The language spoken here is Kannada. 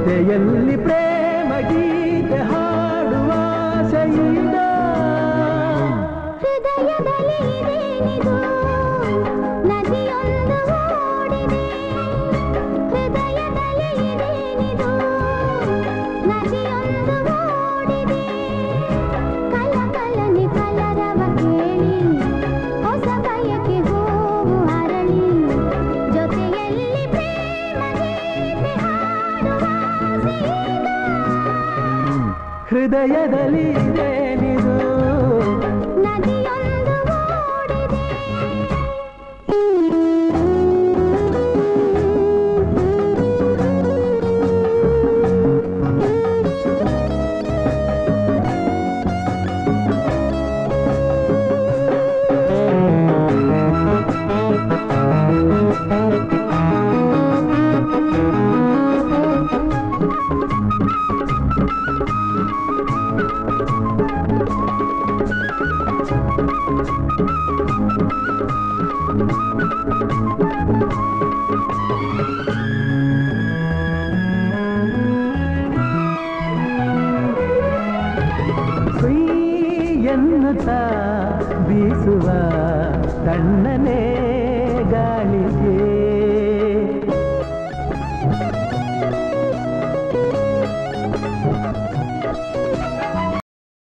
ಜೊತೆಯಲ್ಲಿ ಪ್ರೇಮ ಗೀತೆ ಹಾಡುವ ಆಸೆಯಿಂದ ಹೃದಯದಲ್ಲಿ ಇದೇನಿದು ನದಿಯೊಂದು ಓಡಿದೆ ಹೃದಯದಲ್ಲಿ ಇದೇನಿದು ನದಿಯೊಂದು ಓಡಿದೆ ಕಲಕಲನೆ ಕಲರವ ಕೇಳಿ ಹೊಸ ಬಯಕೆ ಹೂವು ಅರಳಿ ಜೊತೆಯಲ್ಲಿ ಪ್ರೇಮ ಗೀತೆ ಹಾಡುವ ಆಸೆಯಿಂದ ಹೃದಯದಲ್ಲಿ ಇದೇನಿದು ನದಿಯೊಂದು ಓಡಿದೆ ಸುಯ್ ಎನ್ನುತ್ತಾ ಬೀಸುವ ತಣ್ಣನೆ